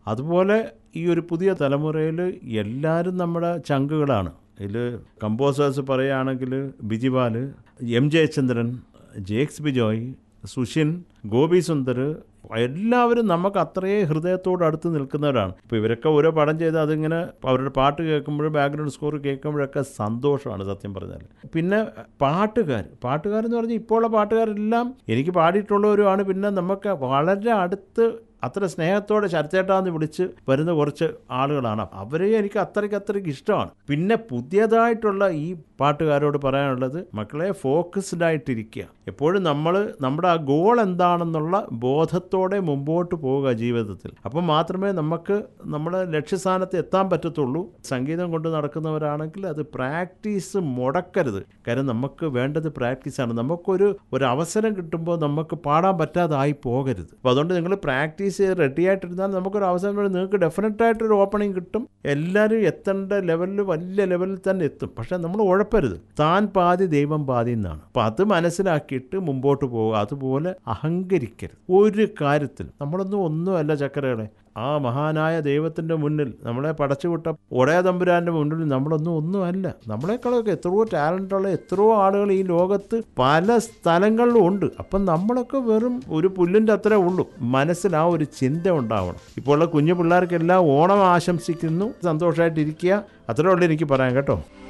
അതുപോലെ ഈ ഒരു പുതിയ തലമുറയിൽ എല്ലാവരും നമ്മുടെ ചങ്കുകളാണ് ഇതിൽ കമ്പോസേഴ്സ് പറയുകയാണെങ്കിൽ ബിജിപാൽ എം ജയചന്ദ്രൻ ജേക്സ് ബിജോയ് സുഷിൻ ഗോപി സുന്ദർ എല്ലാവരും നമുക്ക് അത്രയേ ഹൃദയത്തോട് അടുത്ത് നിൽക്കുന്നവരാണ് ഇപ്പോൾ ഇവരൊക്കെ ഓരോ പടം ചെയ്ത് അതിങ്ങനെ അവരുടെ പാട്ട് കേൾക്കുമ്പോഴും ബാക്ക്ഗ്രൗണ്ട് സ്കോർ കേൾക്കുമ്പോഴൊക്കെ സന്തോഷമാണ് സത്യം പറഞ്ഞാൽ പിന്നെ പാട്ടുകാർ പാട്ടുകാരെന്ന് പറഞ്ഞാൽ ഇപ്പോൾ ഉള്ള പാട്ടുകാരെല്ലാം എനിക്ക് പാടിയിട്ടുള്ളവരുമാണ് പിന്നെ നമുക്ക് വളരെ അടുത്ത് അത്ര സ്നേഹത്തോടെ ശരത്തേട്ടാന്ന് വിളിച്ച് വരുന്ന കുറച്ച് ആളുകളാണ് അവരെ എനിക്ക് അത്രയ്ക്ക് അത്രയ്ക്ക് ഇഷ്ടമാണ് പിന്നെ പുതിയതായിട്ടുള്ള ഈ പാട്ടുകാരോട് പറയാനുള്ളത് മക്കളെ ഫോക്കസ്ഡ് ആയിട്ടിരിക്കുക എപ്പോഴും നമ്മൾ നമ്മുടെ ആ ഗോൾ എന്താണെന്നുള്ള ബോധത്തോടെ മുമ്പോട്ട് പോവുക ജീവിതത്തിൽ അപ്പം മാത്രമേ നമുക്ക് നമ്മുടെ ലക്ഷ്യസ്ഥാനത്ത് എത്താൻ പറ്റത്തുള്ളൂ സംഗീതം കൊണ്ട് നടക്കുന്നവരാണെങ്കിൽ അത് പ്രാക്ടീസ് മുടക്കരുത് കാര്യം നമുക്ക് വേണ്ടത് പ്രാക്ടീസാണ് നമുക്കൊരു ഒരു അവസരം കിട്ടുമ്പോൾ നമുക്ക് പാടാൻ പറ്റാതായി പോകരുത് അപ്പോൾ അതുകൊണ്ട് നിങ്ങൾ പ്രാക്ടീസ് ചെയ്ത് റെഡി ആയിട്ടിരുന്നാൽ നമുക്കൊരു അവസരം വരും നിങ്ങൾക്ക് ഡെഫിനറ്റ് ആയിട്ടൊരു ഓപ്പണിംഗ് കിട്ടും എല്ലാവരും എത്തേണ്ട ലെവലിൽ വലിയ ലെവലിൽ തന്നെ എത്തും പക്ഷേ നമ്മൾ ഉഴപ്പരുത് താൻ പാതി ദൈവം പാതി എന്നാണ് അപ്പം അത് മനസ്സിലാക്കിയിട്ട് മുമ്പോട്ട് പോവുക അതുപോലെ അഹങ്കരിക്കരുത് ഒരു കാര്യത്തിൽ നമ്മളൊന്നും ഒന്നുമല്ല ചക്കരകളെ ആ മഹാനായ ദൈവത്തിൻ്റെ മുന്നിൽ നമ്മളെ പടച്ചുവിട്ട ഒടയ തമ്പുരാൻ്റെ മുന്നിൽ നമ്മളൊന്നും ഒന്നുമല്ല നമ്മളെക്കാളൊക്കെ എത്രയോ ടാലൻ്റുള്ള എത്രയോ ആളുകൾ ഈ ലോകത്ത് പല സ്ഥലങ്ങളിലും ഉണ്ട് അപ്പം നമ്മളൊക്കെ വെറും ഒരു പുല്ലിൻ്റെ അത്രേ ഉള്ളൂ മനസ്സിൽ ആ ഒരു ചിന്ത ഉണ്ടാവണം ഇപ്പോൾ ഉള്ള കുഞ്ഞു പിള്ളേർക്കെല്ലാം ഓണം ആശംസിക്കുന്നു സന്തോഷമായിട്ടിരിക്കുക അത്രേ ഉള്ളൂ എനിക്ക് പറയാൻ കേട്ടോ